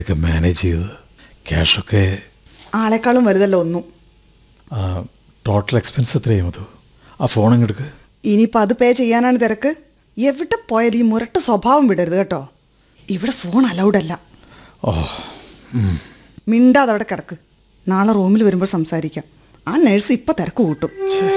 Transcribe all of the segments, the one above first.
ഒക്കെ മാനേജ് ചെയ്ത് ക്യാഷൊക്കെ ആളെക്കാളും വലുതല്ല ഒന്നും ടോട്ടൽ എക്സ്പെൻസ് എത്രയായി മധു ആ ഫോൺ അങ്ങെടുക്ക് ഇനിയിപ്പോൾ അത് പേ ചെയ്യാനാണ് തിരക്ക് എവിടെ പോയാലും ഈ മുരട്ട സ്വഭാവം വിടരുത് കേട്ടോ ഇവിടെ ഫോൺ അലൗഡ് അല്ല ഓ മിണ്ടാതെ അവിടെ കിടക്ക് നാളെ റൂമിൽ വരുമ്പോൾ സംസാരിക്കാം ആ നഴ്സ് ഇപ്പം തിരക്ക് കൂട്ടും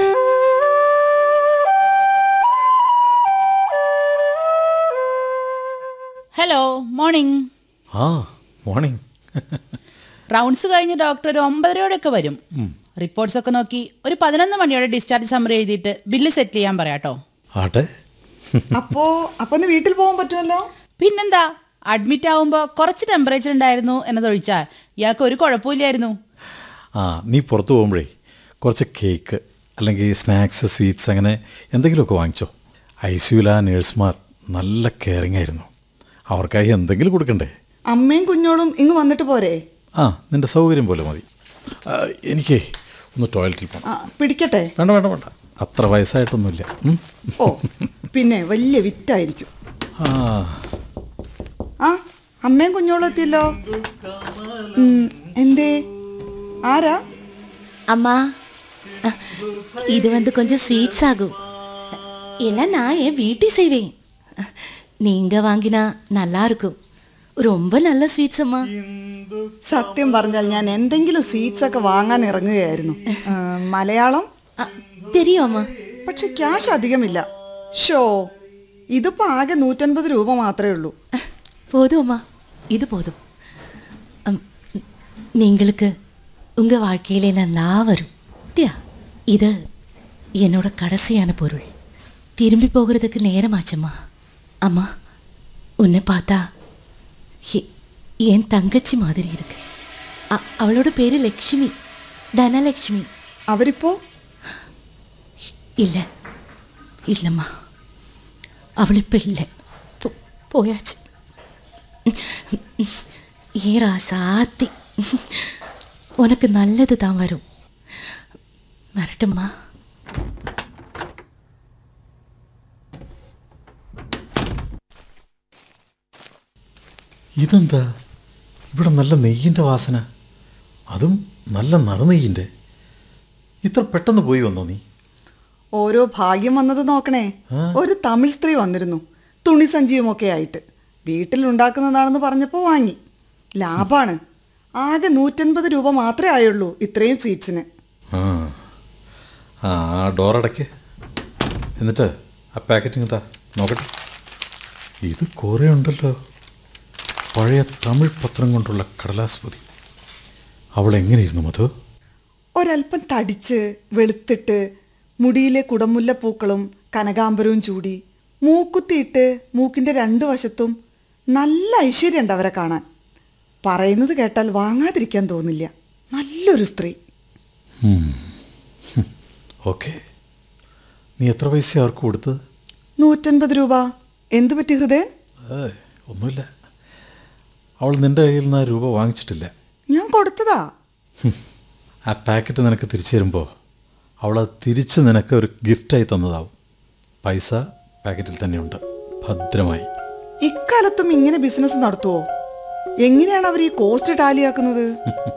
ഹലോ മോർണിംഗ് ആ മോർണിംഗ് റൗണ്ട്സ് കഴിഞ്ഞ് ഡോക്ടർ ഒരു ഒമ്പതരയോടെയൊക്കെ വരും റിപ്പോർട്ട്സ് ഒക്കെ നോക്കി ഒരു പതിനൊന്ന് മണിയോടെ ഡിസ്ചാർജ് സമ്മറി എഴുതിയിട്ട് ബില്ല് സെറ്റിൽ ചെയ്യാൻ പറയാട്ടോ ആട്ടെ അപ്പോ അപ്പൊ ഒന്ന് വീട്ടിൽ പോകാൻ പറ്റുമല്ലോ പിന്നെന്താ അഡ്മിറ്റ് ആവുമ്പോൾ കുറച്ച് ടെമ്പറേച്ചർ ഉണ്ടായിരുന്നു എന്നതൊഴിച്ചാൽ ഇയാൾക്ക് ഒരു കുഴപ്പമില്ലായിരുന്നു ആ നീ പുറത്ത് പോകുമ്പോഴേ കുറച്ച് കേക്ക് അല്ലെങ്കിൽ സ്നാക്സ് സ്വീറ്റ്സ് അങ്ങനെ എന്തെങ്കിലുമൊക്കെ വാങ്ങിച്ചോ ഐ സിയുല നേഴ്സുമാർ നല്ല കെയറിങ് ആയിരുന്നു അവർക്കായി എന്തെങ്കിലും കൊടുക്കണ്ടേ അമ്മയും കുഞ്ഞോളും ഇങ്ങ് വന്നിട്ട് പോരെ ആ നിൻ്റെ സൗകര്യം പോലെ മതി ആ, എനിക്കേ ഒന്ന് ടോയ്ലറ്റിൽ പോകണം ആ പിടിക്കട്ടെ വേണ്ട വേണ്ട വേണ്ട അത്ര വയസ്സായിട്ടൊന്നുമില്ല ഉം. ഓ പിന്നെ വലിയ വിറ്റായിരിക്കും ആ ആ അമ്മയും കുഞ്ഞോളും എത്തിയല്ലോ ഉം, എന്തേ ആരാ அம்மா அஹ், இது வந்து கொஞ்சம் ஸ்வீட்ஸ் ஆகும் எல்லாம் நான் என் வீட்டை செய்வேன் அஹ், நீங்க வாங்கினா நல்லா இருக்கும் ரொம்ப நல்ல ஸ்வீட்ஸ் அம்மா സത്യം പറഞ്ഞാൽ ഞാൻ എന്തെങ്കിലും സ്വീറ്റ്സ് ഒക്കെ വാങ്ങാൻ ഇറങ്ങുകയായിരുന്നു ആ, മലയാളം அஹ், தெரியும் அம்மா പക്ഷെ ക്യാഷ് അധികമില്ല ഷോ ഇതിപ്പോ ആകെ നൂറ്റൻപത് രൂപ മാത്രമേ ഉള്ളൂ அஹ், போதும் அம்மா இது போதும் அம், நீங்களுக்கு உங்க வாழ்க்கையில நல்லா வரும் டியா இது என்னோட கடைசியான பொருள் திரும்பி போகிறதுக்கு நேரமாச்சம்மா அம்மா உன்னை பார்த்தா எ- என் தங்கச்சி மாதிரி இருக்கு அ- அவளோட பேரு லக்ஷ்மி தனலக்ஷ்மி അവരിപ്പോ இல்லை இல்லைம்மா அவள் இப்போ இல்லை போ- போயாச்சு ஏரா சாத்தி உனக்கு நல்லது தான் வரும் வரட்டும்மா ഇതെന്താ ഇവിടെ നല്ല നെയ്യിൻ്റെ വാസന അതും നല്ല നറുനെയ്യിൻ്റെ ഇത്ര പെട്ടെന്ന് പോയി വന്നോ നീ ഓരോ ഭാഗ്യം വന്നത് നോക്കണേ ഒരു തമിഴ് സ്ത്രീ വന്നിരുന്നു തുണി സഞ്ചിയുമൊക്കെ ആയിട്ട് വീട്ടിൽ ഉണ്ടാക്കുന്നതാണെന്ന് പറഞ്ഞപ്പോൾ വാങ്ങി ലാഭാണ് ആകെ നൂറ്റൻപത് രൂപ മാത്രമേ ആയുള്ളൂ ഇത്രയും സ്വീറ്റ്സിന് ആ ആ ആ ഡോർ അടയ്ക്ക് എന്നിട്ട് ആ പാക്കറ്റിങ് താ നോക്കട്ടെ ഇത് കുറേ ഉണ്ടല്ലോ പഴയ തമിഴ് പത്രം കൊണ്ടുള്ള കടലാസ് പൊതി അവൾ എങ്ങനെയിരുന്നു മധു ഒരല്പം തടിച്ച് വെളുത്തിട്ട് മുടിയിലെ കുടമുല്ല പൂക്കളും കനകാംബരവും ചൂടി മൂക്കുത്തിയിട്ട് മൂക്കിൻ്റെ രണ്ടു വശത്തും നല്ല ഐശ്വര്യമുണ്ട് അവരെ കാണാൻ പറയുന്നത് കേട്ടാൽ വാങ്ങാതിരിക്കാൻ തോന്നില്ല നല്ലൊരു സ്ത്രീ ഓക്കെ നീ എത്ര പൈസ അവർക്ക് കൊടുത്തത് നൂറ്റൻപത് രൂപ എന്തു പറ്റി ഹൃദയൻ ഏയ് ഒന്നുമില്ല അവൾ നിൻ്റെ കയ്യിൽ നിന്ന് ആ രൂപ വാങ്ങിച്ചിട്ടില്ല ഞാൻ കൊടുത്തതാ ഹും. ആ പാക്കറ്റ് നിനക്ക് തിരിച്ചു തരുമ്പോൾ അവൾ അത് തിരിച്ച് നിനക്ക് ഒരു ഗിഫ്റ്റായി തന്നതാവും പൈസ പാക്കറ്റിൽ തന്നെയുണ്ട് ഭദ്രമായി ഇക്കാലത്തും ഇങ്ങനെ ബിസിനസ് നടത്തുവോ എങ്ങനെയാണ് അവർ ഈ കോസ്റ്റ് ടാലിയാക്കുന്നത്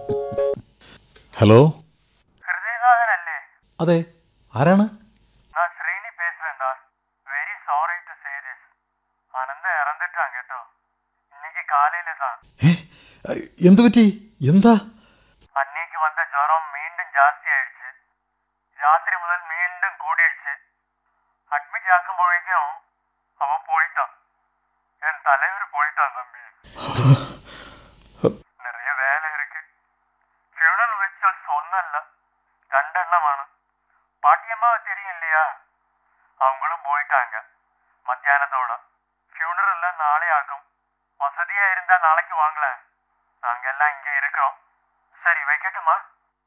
ഹലോ ഹൃദയനാഥനല്ലേ അതെ ആരാണ് நான் ஸ்ரீனி பேசுறேன்டா very sorry to say this Anantha இறந்துட்டான் கேட்டோ இன்னைக்கு காலையில தான் ഏ എന്തു പറ്റി എന്താ அன்னைக்கு வந்த ஜுரம் மீண்டும் ஜாஸ்தி ஆயிடுச்சு ராத்திரி முதல் மீண்டும் கூடிடுச்சு அட்மிட் ஆக்கும்போഴേക്കും அவன் போயிட்டான் என் தலைவர் போயிட்டான் தம்பி நிறைய வேலை இருக்கு ஃபியூனல் ரிச்சுவல் சொன்னல்ல ரெண்டெண்ணമാണ് பாட்டியம்மாவை தெரியும் இல்லையா அவங்களும் போயிட்டாங்க மத்தியானத்தோட ஃபியூனல் எல்லாம் நாளை ஆகும் வசதியா இருந்தா நாளைக்கு வாங்கலாம் நாங்க எல்லாம் இங்க இருக்கிறோம் சரி வைக்கட்டுமா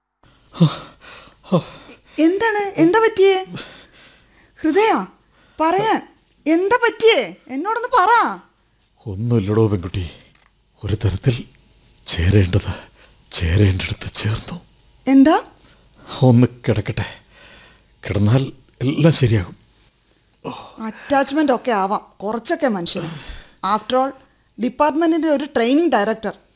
എന്താണ് എന്താ പറ്റിയേ ഹൃദയ പറയാൻ എന്താ പറ്റിയേ എന്നോടൊന്ന് പറ ഒന്നുമില്ലടോ പെൺകുട്ടി ഒരു തരത്തിൽ ചേരേണ്ടത് ചേരേണ്ടടുത്ത് ചേർന്നു എന്താ ഒന്ന് കിടക്കട്ടെ കിടന്നാൽ എല്ലാം ശരിയാകും അറ്റാച്ച്മെന്റ് ഒക്കെ ആവാം കുറച്ചൊക്കെ മനുഷ്യന് ആഫ്റ്റർ ഓൾ ഡിപ്പാർട്ട്മെന്റിന്റെ ഒരു ട്രെയിനിങ് ഡയറക്ടർ